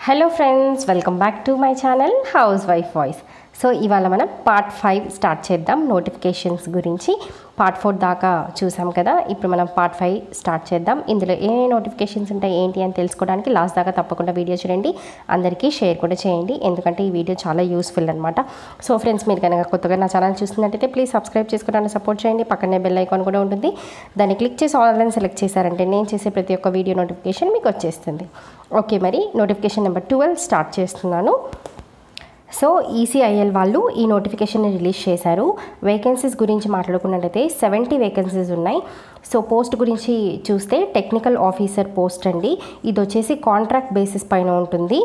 hello friends welcome back to my channel housewife voice so ఇవాళ మనం part five start చేద్దాం notifications గురించి part four దాకా చూసాం కదా ఇప్పుడు మనం పార్ట్ ఫైవ్ స్టార్ట్ చేద్దాం ఇందులో ఏ నోటిఫికేషన్స్ ఉంటాయి ఏంటి అని తెలుసుకోవడానికి లాస్ట్ దాకా తప్పకుండా వీడియో చూడండి అందరికీ షేర్ కూడా చేయండి ఎందుకంటే ఈ వీడియో చాలా యూస్ఫుల్ అనమాట సో ఫ్రెండ్స్ మీరు కనుక కొత్తగా నా ఛానల్ చూస్తున్నట్టయితే ప్లీజ్ సబ్స్క్రైబ్ చేసుకోవడానికి సపోర్ట్ చేయండి పక్కనే బెల్ ఐకాన్ కూడా ఉంటుంది దాన్ని క్లిక్ చేసి ఆన్లైన్ సెలెక్ట్ చేశారంటే నేను చేసే ప్రతి ఒక్క వీడియో నోటిఫికేషన్ మీకు వచ్చేస్తుంది ఓకే మరి నోటిఫికేషన్ నెంబర్ ట్వెల్వ్ స్టార్ట్ చేస్తున్నాను సో ఈసీఐఎల్ వాళ్ళు ఈ నోటిఫికేషన్ని రిలీజ్ చేశారు వేకెన్సీస్ గురించి మాట్లాడుకున్నట్టయితే సెవెంటీ వేకెన్సీస్ ఉన్నాయి సో పోస్ట్ గురించి చూస్తే టెక్నికల్ ఆఫీసర్ పోస్ట్ అండి ఇది వచ్చేసి కాంట్రాక్ట్ బేసిస్ పైన ఉంటుంది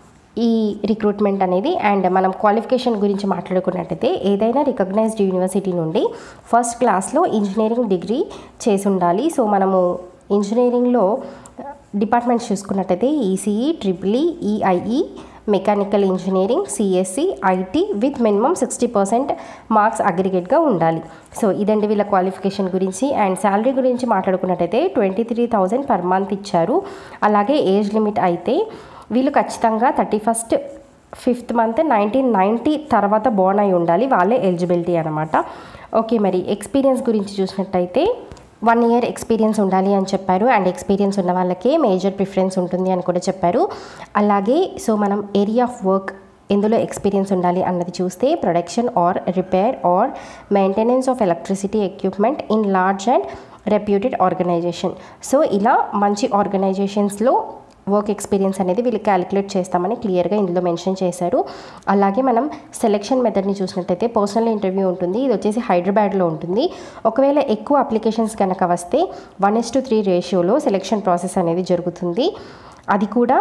ఈ రిక్రూట్మెంట్ అనేది అండ్ మనం క్వాలిఫికేషన్ గురించి మాట్లాడుకున్నట్టయితే ఏదైనా రికగ్నైజ్డ్ యూనివర్సిటీ నుండి ఫస్ట్ క్లాస్లో ఇంజనీరింగ్ డిగ్రీ చేసి ఉండాలి సో మనము ఇంజనీరింగ్లో డిపార్ట్మెంట్స్ చూసుకున్నట్టయితే ECE triple EIE mechanical engineering CSC IT with minimum sixty percent marks అగ్రిగేట్గా ఉండాలి సో ఇదండి వీళ్ళ క్వాలిఫికేషన్ గురించి అండ్ శాలరీ గురించి మాట్లాడుకున్నట్టయితే twenty three thousand per month ఇచ్చారు అలాగే ఏజ్ లిమిట్ అయితే వీళ్ళు ఖచ్చితంగా thirty first fifth month nineteen ninety తర్వాత బోర్న్ అయి ఉండాలి వాళ్ళే ఎలిజిబిలిటీ అనమాట ఓకే మరి ఎక్స్పీరియన్స్ గురించి చూసినట్టయితే వన్ ఇయర్ ఎక్స్పీరియన్స్ ఉండాలి అని చెప్పారు అండ్ ఎక్స్పీరియన్స్ ఉన్న వాళ్ళకే మేజర్ ప్రిఫరెన్స్ ఉంటుంది అని కూడా చెప్పారు అలాగే సో మనం ఏరియా ఆఫ్ వర్క్ ఎందులో ఎక్స్పీరియన్స్ ఉండాలి అన్నది చూస్తే production or repair or maintenance of electricity equipment in large and reputed organisation so ఇలా మంచి ఆర్గనైజేషన్స్లో వర్క్ ఎక్స్పీరియన్స్ అనేది వీళ్ళు క్యాలిక్యులేట్ చేస్తామని క్లియర్గా ఇందులో మెన్షన్ చేశారు అలాగే మనం సెలెక్షన్ మెథడ్ని చూసినట్టయితే పర్సనల్ ఇంటర్వ్యూ ఉంటుంది ఇది వచ్చేసి హైదరాబాద్లో ఉంటుంది ఒకవేళ ఎక్కువ అప్లికేషన్స్ కనుక వస్తే వన్ ఇస్ టు త్రీ రేషియోలో సెలెక్షన్ ప్రాసెస్ అనేది జరుగుతుంది అది కూడా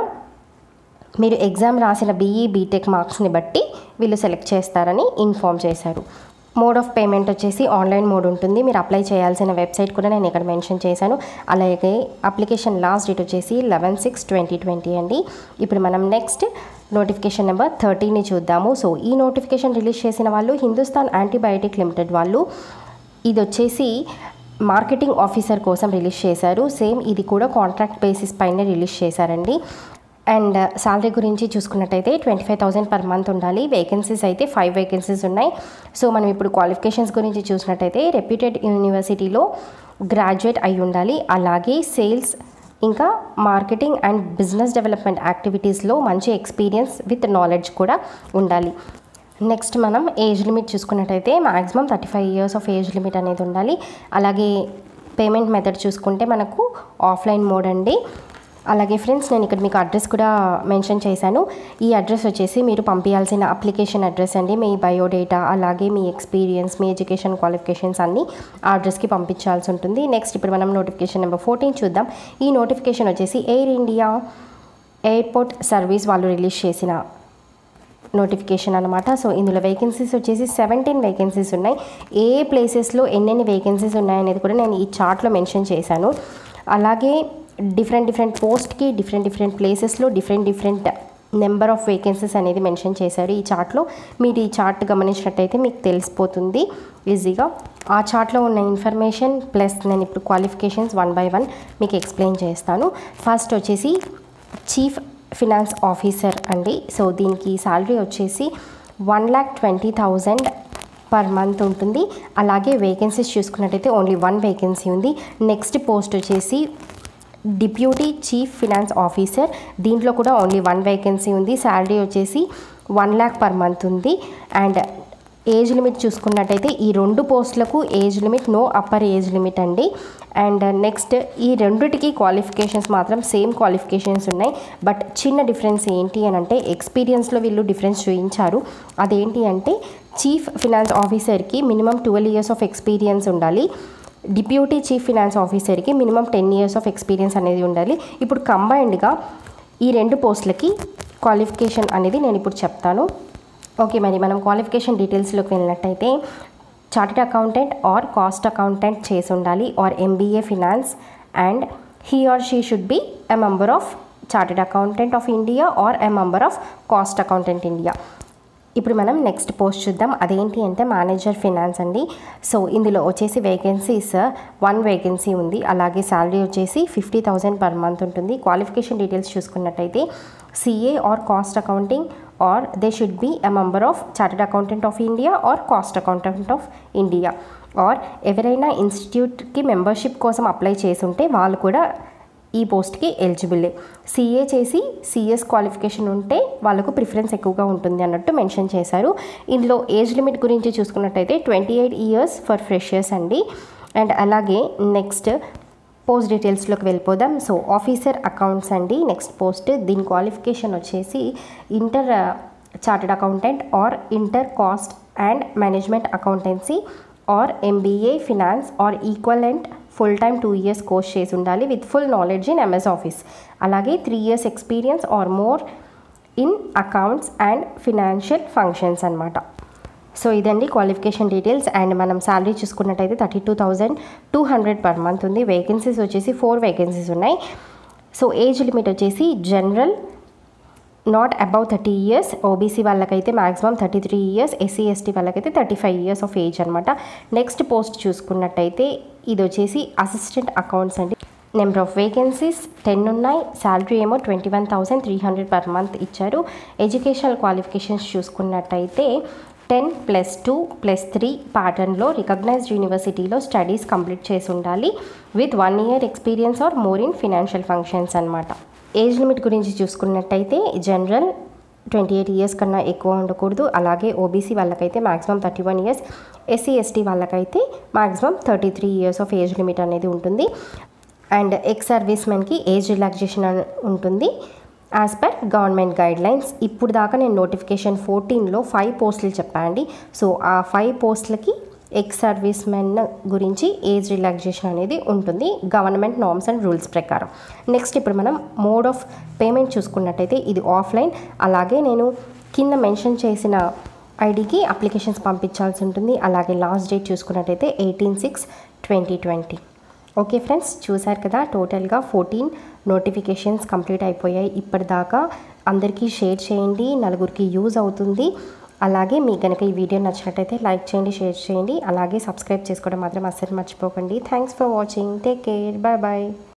మీరు ఎగ్జామ్ రాసిన బీఈ బీటెక్ మార్క్స్ని బట్టి వీళ్ళు సెలెక్ట్ చేస్తారని ఇన్ఫామ్ చేశారు మోడ్ ఆఫ్ పేమెంట్ వచ్చేసి ఆన్లైన్ మోడ్ ఉంటుంది మీరు అప్లై చేయాల్సిన వెబ్సైట్ కూడా నేను ఇక్కడ మెన్షన్ చేశాను అలాగే అప్లికేషన్ లాస్ట్ డేట్ వచ్చేసి లెవెన్ సిక్స్ ట్వంటీ ట్వంటీ అండి ఇప్పుడు మనం నెక్స్ట్ నోటిఫికేషన్ నెంబర్ థర్టీని చూద్దాము సో ఈ నోటిఫికేషన్ రిలీజ్ చేసిన వాళ్ళు హిందుస్థాన్ యాంటీబయాటిక్ లిమిటెడ్ వాళ్ళు ఇది వచ్చేసి మార్కెటింగ్ ఆఫీసర్ కోసం రిలీజ్ చేశారు సేమ్ ఇది కూడా కాంట్రాక్ట్ బేసిస్ పైన రిలీజ్ చేశారండి అండ్ శాలరీ గురించి చూసుకున్నట్టయితే twenty five thousand per month ఉండాలి వేకెన్సీస్ అయితే ఫైవ్ వేకెన్సీస్ ఉన్నాయి సో మనం ఇప్పుడు క్వాలిఫికేషన్స్ గురించి చూసినట్టయితే రెప్యూటెడ్ యూనివర్సిటీలో గ్రాడ్యుయేట్ అయి ఉండాలి అలాగే సేల్స్ ఇంకా మార్కెటింగ్ అండ్ బిజినెస్ డెవలప్మెంట్ యాక్టివిటీస్లో మంచి ఎక్స్పీరియన్స్ విత్ నాలెడ్జ్ కూడా ఉండాలి నెక్స్ట్ మనం ఏజ్ లిమిట్ చూసుకున్నట్టయితే maximum thirty five years of age limit అనేది ఉండాలి అలాగే పేమెంట్ మెథడ్ చూసుకుంటే మనకు ఆఫ్లైన్ మోడ్ అండి అలాగే ఫ్రెండ్స్ నేను ఇక్కడ మీకు అడ్రస్ కూడా మెన్షన్ చేశాను ఈ అడ్రస్ వచ్చేసి మీరు పంపించాల్సిన అప్లికేషన్ అడ్రస్ అండి మీ బయోడేటా అలాగే మీ ఎక్స్పీరియన్స్ మీ ఎడ్యుకేషన్ క్వాలిఫికేషన్స్ అన్నీ ఆ అడ్రస్కి పంపించాల్సి ఉంటుంది నెక్స్ట్ ఇప్పుడు మనం నోటిఫికేషన్ నెంబర్ ఫోర్టీన్ చూద్దాం ఈ నోటిఫికేషన్ వచ్చేసి ఎయిర్ ఇండియా ఎయిర్పోర్ట్ సర్వీస్ వాళ్ళు రిలీజ్ చేసిన నోటిఫికేషన్ అనమాట సో ఇందులో వేకెన్సీస్ వచ్చేసి సెవెంటీన్ వేకెన్సీస్ ఉన్నాయి ఏ ప్లేసెస్లో ఎన్నెన్ని వేకెన్సీస్ ఉన్నాయనేది కూడా నేను ఈ చార్ట్లో మెన్షన్ చేశాను అలాగే డిఫరెంట్ డిఫరెంట్ పోస్ట్కి డిఫరెంట్ డిఫరెంట్ ప్లేసెస్లో different different number of vacancies అనేది మెన్షన్ చేశారు ఈ చార్ట్లో మీరు ఈ చార్ట్ గమనించినట్టయితే మీకు తెలిసిపోతుంది ఈజీగా ఆ చార్ట్లో ఉన్న ఇన్ఫర్మేషన్ ప్లస్ నేను ఇప్పుడు క్వాలిఫికేషన్స్ వన్ బై వన్ మీకు ఎక్స్ప్లెయిన్ చేస్తాను ఫస్ట్ వచ్చేసి చీఫ్ ఫినాన్స్ ఆఫీసర్ అండి సో దీనికి శాలరీ వచ్చేసి one lakh twenty thousand per month ఉంటుంది అలాగే వేకెన్సీస్ చూసుకున్నట్టయితే ఓన్లీ వన్ వేకెన్సీ ఉంది నెక్స్ట్ పోస్ట్ వచ్చేసి డిప్యూటీ చీఫ్ ఫినాన్స్ ఆఫీసర్ దీంట్లో కూడా ఓన్లీ వన్ వేకెన్సీ ఉంది శాలరీ వచ్చేసి వన్ ల్యాక్ పర్ మంత్ ఉంది అండ్ ఏజ్ లిమిట్ చూసుకున్నట్టయితే ఈ రెండు పోస్టులకు age limit no upper age limit అండి అండ్ నెక్స్ట్ ఈ రెండిటికి క్వాలిఫికేషన్స్ మాత్రం సేమ్ క్వాలిఫికేషన్స్ ఉన్నాయి బట్ చిన్న డిఫరెన్స్ ఏంటి అని అంటే ఎక్స్పీరియన్స్లో వీళ్ళు డిఫరెన్స్ చూపించారు అదేంటి అంటే చీఫ్ ఫినాన్స్ ఆఫీసర్కి minimum twelve years of experience ఉండాలి డిప్యూటీ చీఫ్ ఫినాన్స్ ఆఫీసర్కి minimum ten years of experience అనేది ఉండాలి ఇప్పుడు కంబైన్డ్గా ఈ రెండు పోస్టులకి క్వాలిఫికేషన్ అనేది నేను ఇప్పుడు చెప్తాను ఓకే మరి మనం క్వాలిఫికేషన్ డీటెయిల్స్లోకి వెళ్ళినట్టయితే chartered accountant or cost accountant చేసి ఉండాలి or MBA finance and he or she should be a member of chartered accountant of India or a member of cost accountant India ఇప్పుడు మనం నెక్స్ట్ పోస్ట్ చూద్దాం అదేంటి అంటే manager finance అండి so ఇందులో వచ్చేసి వేకెన్సీస్ వన్ వేకెన్సీ ఉంది అలాగే శాలరీ వచ్చేసి ఫిఫ్టీ థౌజండ్ పర్ మంత్ ఉంటుంది క్వాలిఫికేషన్ డీటెయిల్స్ చూసుకున్నట్టయితే CA or cost accounting or they should be a member of chartered accountant of India or cost accountant of India or ఎవరైనా ఇన్స్టిట్యూట్కి membership కోసం apply చేసి ఉంటే వాళ్ళు కూడా ఈ పోస్ట్కి ఎలిజిబుల్లే సిఏ చేసి సిఎస్ క్వాలిఫికేషన్ ఉంటే వాళ్ళకు ప్రిఫరెన్స్ ఎక్కువగా ఉంటుంది అన్నట్టు మెన్షన్ చేశారు ఇందులో ఏజ్ లిమిట్ గురించి చూసుకున్నట్టయితే twenty eight years for freshers అండి అండ్ అలాగే నెక్స్ట్ పోస్ట్ డీటెయిల్స్లోకి వెళ్ళిపోదాం సో ఆఫీసర్ అకౌంట్స్ అండి నెక్స్ట్ పోస్ట్ దీని క్వాలిఫికేషన్ వచ్చేసి inter chartered accountant or inter cost and management accountancy or MBA finance or equivalent full time two years course చేసి ఉండాలి with full knowledge in MS Office అలాగే three years experience or more in accounts and financial functions అనమాట so ఇదండి qualification details and మనం salary చూసుకున్నట్టయితే thirty two thousand two hundred per month ఉంది vacancies వచ్చేసి four vacancies ఉన్నాయి so age limit వచ్చేసి general not above thirty years OBC వాళ్ళకైతే maximum thirty three years SC ST వాళ్ళకైతే thirty five years of age అనమాట next post చూసుకున్నట్టయితే ఇది వచ్చేసి అసిస్టెంట్ అకౌంట్స్ అండి నెంబర్ ఆఫ్ వేకెన్సీస్ టెన్ ఉన్నాయి శాలరీ ఏమో twenty one thousand three hundred per month ఇచ్చారు ఎడ్యుకేషనల్ క్వాలిఫికేషన్స్ చూసుకున్నట్టయితే ten plus two plus three ప్యాటర్న్లో రికగ్నైజ్డ్ యూనివర్సిటీలో స్టడీస్ కంప్లీట్ చేసి ఉండాలి with one year experience or more in financial functions అనమాట age limit గురించి చూసుకున్నట్టయితే జనరల్ ట్వంటీ ఎయిట్ ఇయర్స్ కన్నా ఎక్కువ ఉండకూడదు అలాగే ఓబీసీ వాళ్ళకైతే maximum thirty one years SC ST వాళ్ళకైతే maximum thirty three years of age limit అనేది ఉంటుంది అండ్ ఎక్స్ సర్వీస్ మెన్కి ఏజ్ రిలాక్సేషన్ ఉంటుంది as per government guidelines ఇప్పుడు దాకా నేను నోటిఫికేషన్ ఫోర్టీన్లో ఫైవ్ పోస్టులు చెప్పానండి సో ఆ ఫైవ్ పోస్టులకి ఎక్స్ సర్వీస్ మెన్ గురించి ఏజ్ రిలాక్సేషన్ అనేది ఉంటుంది గవర్నమెంట్ నార్మ్స్ అండ్ రూల్స్ ప్రకారం నెక్స్ట్ ఇప్పుడు మనం మోడ్ ఆఫ్ పేమెంట్ చూసుకున్నట్టయితే ఇది ఆఫ్లైన్ అలాగే నేను కింద మెన్షన్ చేసిన ఐడికి అప్లికేషన్స్ పంపించాల్సి ఉంటుంది అలాగే లాస్ట్ డేట్ చూసుకున్నట్టయితే eighteen six twenty twenty okay friends చూశారు కదా టోటల్గా ఫోర్టీన్ నోటిఫికేషన్స్ కంప్లీట్ అయిపోయాయి ఇప్పటిదాకా అందరికీ షేర్ చేయండి నలుగురికి యూజ్ అవుతుంది అలాగే మీకు కనుక ఈ వీడియో నచ్చినట్టయితే లైక్ చేయండి షేర్ చేయండి అలాగే సబ్స్క్రైబ్ చేసుకోవడం మాత్రం అస్సలు మర్చిపోకండి thanks for watching take care bye bye